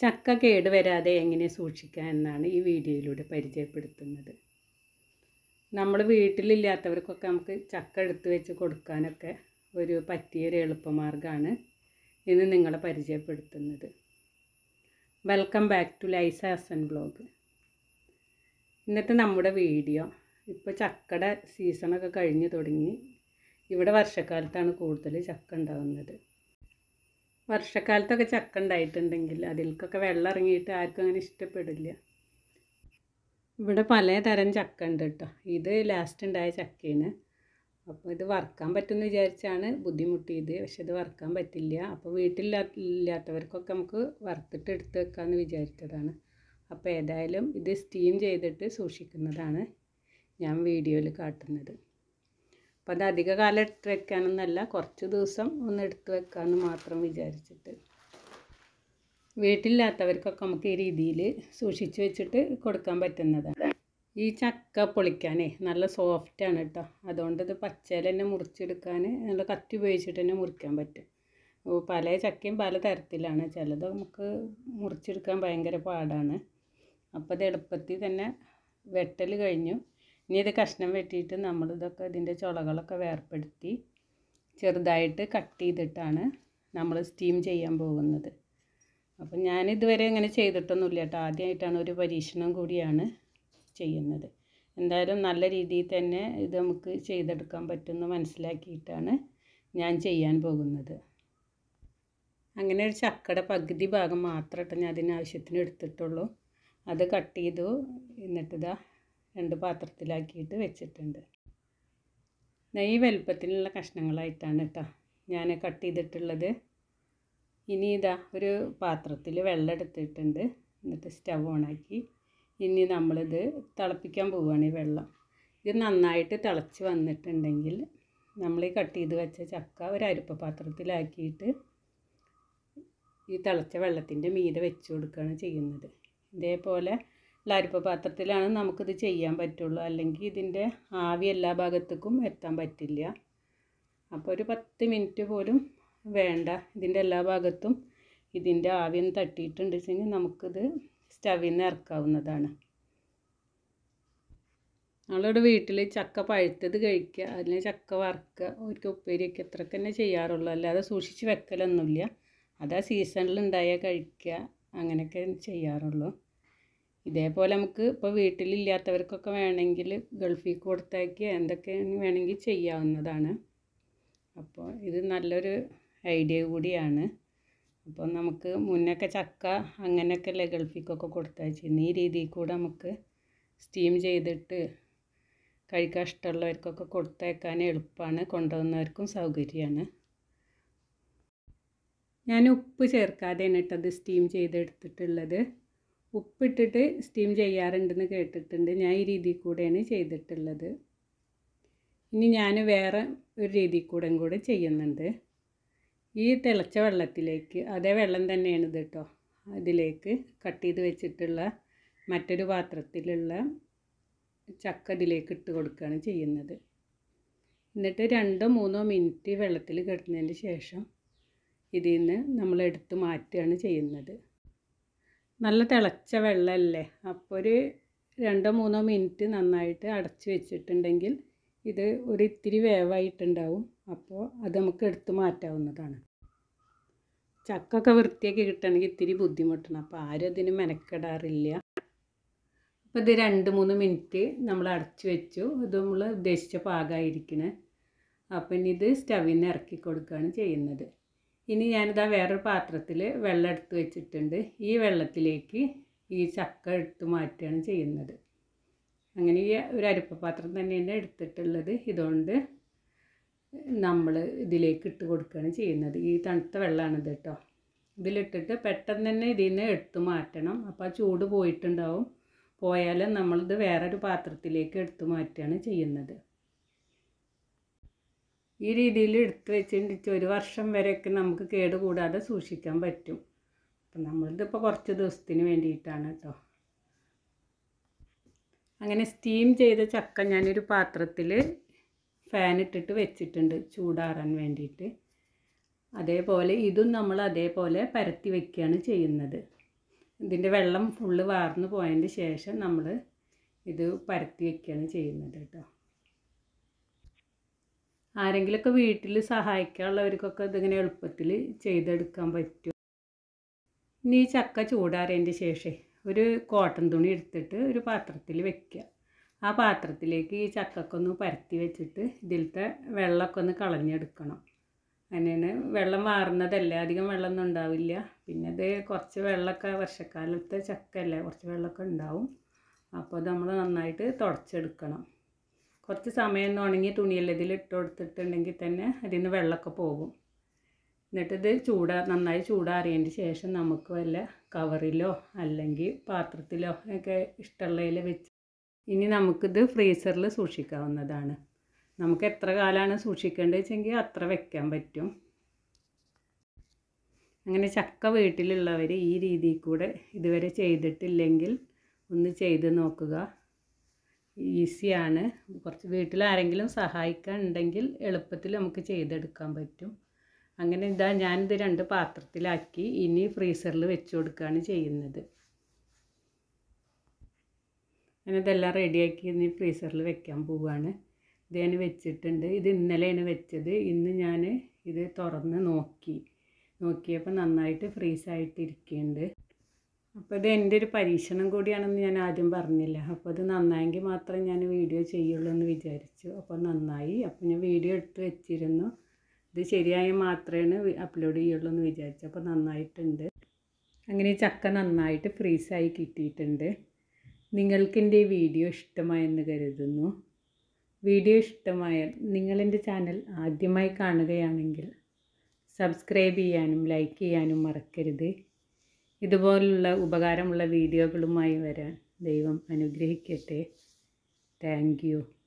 ചക്ക കേടുവരാതെ എങ്ങനെ സൂക്ഷിക്കാം എന്നാണ് ഈ വീഡിയോയിലൂടെ പരിചയപ്പെടുത്തുന്നത് നമ്മൾ വീട്ടിലില്ലാത്തവർക്കൊക്കെ നമുക്ക് ചക്ക എടുത്ത് വെച്ച് കൊടുക്കാനൊക്കെ ഒരു പറ്റിയൊരു എളുപ്പമാർഗ്ഗമാണ് ഇന്ന് നിങ്ങളെ പരിചയപ്പെടുത്തുന്നത് വെൽക്കം ബാക്ക് ടു ലൈസ ഹസൻ ബ്ലോഗ് ഇന്നത്തെ നമ്മുടെ വീഡിയോ ഇപ്പോൾ ചക്കയുടെ സീസണൊക്കെ കഴിഞ്ഞ് തുടങ്ങി ഇവിടെ വർഷക്കാലത്താണ് കൂടുതൽ ചക്ക ഉണ്ടാകുന്നത് വർഷക്കാലത്തൊക്കെ ചക്ക ഉണ്ടായിട്ടുണ്ടെങ്കിൽ അതിൽക്കൊക്കെ വെള്ളം ഇറങ്ങിയിട്ട് ആർക്കും അങ്ങനെ ഇഷ്ടപ്പെടില്ല ഇവിടെ പലതരം ചക്ക ഉണ്ട് കേട്ടോ ഇത് ലാസ്റ്റ് ഉണ്ടായ ചക്കയാണ് അപ്പോൾ ഇത് വറുക്കാൻ പറ്റുമെന്ന് വിചാരിച്ചാണ് ബുദ്ധിമുട്ടിയത് പക്ഷെ ഇത് വറുക്കാൻ പറ്റില്ല അപ്പോൾ വീട്ടിലില്ലാ ഇല്ലാത്തവർക്കൊക്കെ നമുക്ക് വറുത്തിട്ട് എടുത്ത് വെക്കാമെന്ന് വിചാരിച്ചതാണ് അപ്പോൾ ഏതായാലും ഇത് സ്റ്റീം ചെയ്തിട്ട് സൂക്ഷിക്കുന്നതാണ് ഞാൻ വീഡിയോയിൽ കാട്ടുന്നത് അപ്പോൾ അത് അധിക കാലം എടുത്ത് വെക്കാനൊന്നല്ല കുറച്ച് ദിവസം ഒന്ന് എടുത്ത് വെക്കാമെന്ന് മാത്രം വിചാരിച്ചിട്ട് വീട്ടിലില്ലാത്തവർക്കൊക്കെ നമുക്ക് ഈ രീതിയിൽ സൂക്ഷിച്ച് വെച്ചിട്ട് കൊടുക്കാൻ പറ്റുന്നതാണ് ഈ ചക്ക പൊളിക്കാനേ നല്ല സോഫ്റ്റാണ് കേട്ടോ അതുകൊണ്ട് ഇത് പച്ചയിൽ തന്നെ മുറിച്ചെടുക്കാൻ നല്ല കത്തി ഉപയോഗിച്ചിട്ട് തന്നെ മുറിക്കാൻ പറ്റും അപ്പോൾ പല ചക്കയും പല തരത്തിലാണ് ചിലത് നമുക്ക് മുറിച്ചെടുക്കാൻ ഭയങ്കര പാടാണ് അപ്പോൾ ഇത് എളുപ്പത്തിൽ തന്നെ വെട്ടൽ കഴിഞ്ഞു ഇനി ഇത് കഷ്ണം വെട്ടിയിട്ട് നമ്മളിതൊക്കെ ഇതിൻ്റെ ചുളകളൊക്കെ വേർപ്പെടുത്തി ചെറുതായിട്ട് കട്ട് ചെയ്തിട്ടാണ് നമ്മൾ സ്റ്റീം ചെയ്യാൻ പോകുന്നത് അപ്പം ഞാൻ ഇതുവരെ അങ്ങനെ ചെയ്തിട്ടൊന്നുമില്ല കേട്ടോ ആദ്യമായിട്ടാണ് ഒരു പരീക്ഷണം കൂടിയാണ് ചെയ്യുന്നത് എന്തായാലും നല്ല രീതിയിൽ തന്നെ ഇത് നമുക്ക് ചെയ്തെടുക്കാൻ പറ്റുമെന്ന് മനസ്സിലാക്കിയിട്ടാണ് ഞാൻ ചെയ്യാൻ പോകുന്നത് അങ്ങനെ ഒരു ചക്കയുടെ പകുതി ഭാഗം മാത്രമായിട്ട് ഞാൻ അതിനാവശ്യത്തിന് എടുത്തിട്ടുള്ളൂ അത് കട്ട് ചെയ്തു എന്നിട്ടിതാ രണ്ട് പാത്രത്തിലാക്കിയിട്ട് വെച്ചിട്ടുണ്ട് ഈ വലുപ്പത്തിലുള്ള കഷ്ണങ്ങളായിട്ടാണ് കേട്ടോ ഞാൻ കട്ട് ചെയ്തിട്ടുള്ളത് ഇനി ഇതാ ഒരു പാത്രത്തിൽ വെള്ളം എടുത്തിട്ടുണ്ട് എന്നിട്ട് സ്റ്റവ് ഓണാക്കി ഇനി നമ്മളിത് തിളപ്പിക്കാൻ പോവുകയാണ് ഈ വെള്ളം ഇത് നന്നായിട്ട് തിളച്ച് വന്നിട്ടുണ്ടെങ്കിൽ നമ്മൾ ഈ കട്ട് ചെയ്ത് വെച്ച ചക്ക ഒരു അരിപ്പ പാത്രത്തിലാക്കിയിട്ട് ഈ തിളച്ച വെള്ളത്തിൻ്റെ മീതെ വെച്ച് കൊടുക്കുകയാണ് ചെയ്യുന്നത് ഇതേപോലെ ഉള്ള അരിപ്പ പാത്രത്തിലാണ് നമുക്കിത് ചെയ്യാൻ പറ്റുള്ളൂ അല്ലെങ്കിൽ ഇതിൻ്റെ ആവി എല്ലാ ഭാഗത്തേക്കും എത്താൻ പറ്റില്ല അപ്പോൾ ഒരു പത്ത് മിനിറ്റ് പോലും വേണ്ട ഇതിൻ്റെ എല്ലാ ഭാഗത്തും ഇതിൻ്റെ ആവി ഒന്ന് തട്ടിയിട്ടുണ്ട് വെച്ചെങ്കിൽ നമുക്കിത് സ്റ്റവിൽ നിന്ന് ഇറക്കാവുന്നതാണ് നമ്മളിവിടെ വീട്ടിൽ ചക്ക പഴുത്തത് കഴിക്കുക അല്ലെങ്കിൽ ചക്ക വറുക്കുക ഒരിക്കൽ ഉപ്പേരിയൊക്കെ ഇത്രയൊക്കെ തന്നെ ചെയ്യാറുള്ളൂ അല്ലാതെ സൂക്ഷിച്ച് വെക്കലൊന്നുമില്ല അത് ആ സീസണിൽ ഉണ്ടായാൽ കഴിക്കുക അങ്ങനെയൊക്കെ ചെയ്യാറുള്ളൂ ഇതേപോലെ നമുക്ക് ഇപ്പോൾ വീട്ടിലില്ലാത്തവർക്കൊക്കെ വേണമെങ്കിൽ ഗൾഫിൽ കൊടുത്തയക്കുക എന്തൊക്കെ വേണമെങ്കിൽ ചെയ്യാവുന്നതാണ് അപ്പോൾ ഇത് നല്ലൊരു ഐഡിയ കൂടിയാണ് അപ്പോൾ നമുക്ക് മുന്നൊക്കെ ചക്ക അങ്ങനെയൊക്കെ അല്ലേ ഗൾഫിക്കൊക്കെ കൊടുത്തയച്ചിരുന്നു ഈ രീതിയിൽ കൂടെ നമുക്ക് സ്റ്റീം ചെയ്തിട്ട് കഴിക്കാൻ ഇഷ്ടമുള്ളവർക്കൊക്കെ കൊടുത്തയക്കാൻ എളുപ്പമാണ് കൊണ്ടുപോകുന്നവർക്കും സൗകര്യമാണ് ഞാൻ ഉപ്പ് ചേർക്കാതെയാണ് ഇട്ടത് സ്റ്റീം ചെയ്തെടുത്തിട്ടുള്ളത് ഉപ്പിട്ടിട്ട് സ്റ്റീം ചെയ്യാറുണ്ടെന്ന് കേട്ടിട്ടുണ്ട് ഞാൻ ഈ രീതിയിൽ കൂടെയാണ് ചെയ്തിട്ടുള്ളത് ഇനി ഞാൻ വേറെ ഒരു രീതിയിൽ കൂടെ കൂടെ ചെയ്യുന്നുണ്ട് ഈ തിളച്ച വെള്ളത്തിലേക്ക് അതേ വെള്ളം തന്നെയാണ് ഇത് കേട്ടോ അതിലേക്ക് കട്ട് ചെയ്ത് വെച്ചിട്ടുള്ള മറ്റൊരു പാത്രത്തിലുള്ള ചക്ക ഇതിലേക്ക് ഇട്ട് കൊടുക്കുകയാണ് ചെയ്യുന്നത് എന്നിട്ട് രണ്ടോ മൂന്നോ മിനിറ്റ് വെള്ളത്തിൽ കിടന്നതിന് ശേഷം ഇതിൽ നിന്ന് നമ്മൾ എടുത്ത് മാറ്റുകയാണ് ചെയ്യുന്നത് നല്ല തിളച്ച വെള്ളമല്ലേ അപ്പോൾ ഒരു രണ്ടോ മൂന്നോ മിനിറ്റ് നന്നായിട്ട് അടച്ച് വെച്ചിട്ടുണ്ടെങ്കിൽ ഇത് ഒരു ഇത്തിരി വേവായിട്ടുണ്ടാവും അപ്പോൾ അത് നമുക്ക് എടുത്ത് മാറ്റാവുന്നതാണ് ചക്കൊക്കെ വൃത്തിയാക്കി കിട്ടണമെങ്കിൽ ഇത്തിരി ബുദ്ധിമുട്ടാണ് അപ്പോൾ ആരും അതിന് മെനക്കെടാറില്ല അപ്പോൾ ഇത് രണ്ട് മൂന്ന് മിനിറ്റ് നമ്മൾ അടച്ചു വെച്ചു ഇത് നമ്മൾ ഉദ്ദേശിച്ച പാകമായിരിക്കണേ അപ്പം ഇനി ഇത് സ്റ്റവിൽ നിന്ന് ഇറക്കി കൊടുക്കുകയാണ് ചെയ്യുന്നത് ഇനി ഞാനിതാ വേറൊരു പാത്രത്തിൽ വെള്ളം എടുത്ത് വെച്ചിട്ടുണ്ട് ഈ വെള്ളത്തിലേക്ക് ഈ ചക്ക എടുത്ത് മാറ്റുകയാണ് ചെയ്യുന്നത് അങ്ങനെ ഈ ഒരു അരിപ്പ പാത്രം തന്നെയാണ് എടുത്തിട്ടുള്ളത് ഇതുകൊണ്ട് നമ്മൾ ഇതിലേക്ക് ഇട്ട് കൊടുക്കുകയാണ് ചെയ്യുന്നത് ഈ തണുത്ത വെള്ളമാണിത് കേട്ടോ ഇതിലിട്ടിട്ട് പെട്ടെന്ന് തന്നെ ഇതിൽ നിന്ന് എടുത്ത് മാറ്റണം അപ്പോൾ ആ ചൂട് പോയിട്ടുണ്ടാവും പോയാൽ നമ്മളിത് വേറൊരു പാത്രത്തിലേക്ക് എടുത്ത് മാറ്റുകയാണ് ചെയ്യുന്നത് ഈ രീതിയിൽ എടുത്ത് വെച്ചിട്ട് ഒരു വർഷം വരെയൊക്കെ നമുക്ക് കേട് കൂടാതെ സൂക്ഷിക്കാൻ പറ്റും അപ്പം നമ്മളിതിപ്പോൾ കുറച്ച് ദിവസത്തിന് വേണ്ടിയിട്ടാണ് കേട്ടോ അങ്ങനെ സ്റ്റീം ചെയ്ത ചക്ക ഞാനൊരു പാത്രത്തിൽ ഫാൻ ഇട്ടിട്ട് വെച്ചിട്ടുണ്ട് ചൂടാറാൻ വേണ്ടിയിട്ട് അതേപോലെ ഇതും നമ്മൾ അതേപോലെ പരത്തി വയ്ക്കുകയാണ് ചെയ്യുന്നത് ഇതിൻ്റെ വെള്ളം ഫുള്ള് വാർന്ന് പോയതിന് ശേഷം നമ്മൾ ഇത് പരത്തി വെക്കുകയാണ് ചെയ്യുന്നത് കേട്ടോ ആരെങ്കിലുമൊക്കെ വീട്ടിൽ സഹായിക്കാനുള്ളവർക്കൊക്കെ ഇതിങ്ങനെ എളുപ്പത്തിൽ ചെയ്തെടുക്കാൻ പറ്റും ഇനി ഈ ചക്ക ചൂടാറിയതിൻ്റെ ശേഷം ഒരു കോട്ടൺ തുണി എടുത്തിട്ട് ഒരു പാത്രത്തിൽ വെക്കുക ആ പാത്രത്തിലേക്ക് ഈ ചക്കൊക്കെ പരത്തി വെച്ചിട്ട് ഇതിലത്തെ വെള്ളമൊക്കെ ഒന്ന് കളഞ്ഞെടുക്കണം അങ്ങനെയാണ് വെള്ളം വാറുന്നതല്ലേ അധികം വെള്ളമൊന്നും ഉണ്ടാവില്ല പിന്നെ ഇത് കുറച്ച് വെള്ളമൊക്കെ വർഷക്കാലത്തെ ചക്കല്ലേ കുറച്ച് വെള്ളമൊക്കെ ഉണ്ടാവും അപ്പോൾ അത് നമ്മൾ നന്നായിട്ട് തുടച്ചെടുക്കണം കുറച്ച് സമയം ഒന്ന് ഉണങ്ങി തുണിയെല്ലാം ഇതിൽ ഇട്ട് കൊടുത്തിട്ടുണ്ടെങ്കിൽ തന്നെ അതിൽ നിന്ന് വെള്ളമൊക്കെ പോകും എന്നിട്ടിത് ചൂടാ നന്നായി ചൂടാറിയതിന് ശേഷം നമുക്ക് വല്ല കവറിലോ അല്ലെങ്കിൽ പാത്രത്തിലോ ഒക്കെ ഇഷ്ടമുള്ളതിൽ വെച്ച് ഇനി നമുക്കിത് ഫ്രീസറിൽ സൂക്ഷിക്കാവുന്നതാണ് നമുക്ക് എത്ര കാലമാണ് സൂക്ഷിക്കേണ്ടത് വെച്ചെങ്കിൽ അത്ര വെക്കാൻ പറ്റും അങ്ങനെ ചക്ക വീട്ടിലുള്ളവർ ഈ രീതിയിൽ കൂടെ ഇതുവരെ ചെയ്തിട്ടില്ലെങ്കിൽ ഒന്ന് ചെയ്ത് നോക്കുക ഈസിയാണ് കുറച്ച് വീട്ടിൽ ആരെങ്കിലും സഹായിക്കാൻ ഉണ്ടെങ്കിൽ എളുപ്പത്തിൽ നമുക്ക് ചെയ്തെടുക്കാൻ പറ്റും അങ്ങനെ ഇതാ ഞാനിത് രണ്ട് പാത്രത്തിലാക്കി ഇനി ഫ്രീസറിൽ വെച്ച് കൊടുക്കുകയാണ് ചെയ്യുന്നത് അങ്ങനെ ഇതെല്ലാം റെഡിയാക്കി ഇനി ഫ്രീസറിൽ വെക്കാൻ പോവുകയാണ് ഇത് ഞാൻ വെച്ചിട്ടുണ്ട് ഇത് ഇന്നലെയാണ് വെച്ചത് ഇന്ന് ഞാൻ ഇത് തുറന്ന് നോക്കി നോക്കിയപ്പോൾ നന്നായിട്ട് ഫ്രീസായിട്ടിരിക്കുന്നുണ്ട് അപ്പോൾ ഇത് എൻ്റെ ഒരു പരീക്ഷണം കൂടിയാണെന്ന് ഞാൻ ആദ്യം പറഞ്ഞില്ല അപ്പോൾ ഇത് നന്നായെങ്കിൽ മാത്രമേ ഞാൻ വീഡിയോ ചെയ്യുള്ളൂ എന്ന് വിചാരിച്ചു അപ്പോൾ നന്നായി അപ്പോൾ ഞാൻ വീഡിയോ എടുത്ത് വെച്ചിരുന്നു ഇത് ശരിയായാൽ മാത്രമേ അപ്ലോഡ് ചെയ്യുള്ളൂ എന്ന് വിചാരിച്ചു അപ്പോൾ നന്നായിട്ടുണ്ട് അങ്ങനെ ഈ ചക്ക നന്നായിട്ട് ഫ്രീസായി കിട്ടിയിട്ടുണ്ട് നിങ്ങൾക്ക് എൻ്റെ ഈ വീഡിയോ ഇഷ്ടമായെന്ന് കരുതുന്നു വീഡിയോ ഇഷ്ടമായാൽ നിങ്ങളെൻ്റെ ചാനൽ ആദ്യമായി കാണുകയാണെങ്കിൽ സബ്സ്ക്രൈബ് ചെയ്യാനും ലൈക്ക് ചെയ്യാനും മറക്കരുത് ഇതുപോലുള്ള ഉപകാരമുള്ള വീഡിയോകളുമായി വരാൻ ദൈവം അനുഗ്രഹിക്കട്ടെ താങ്ക് യു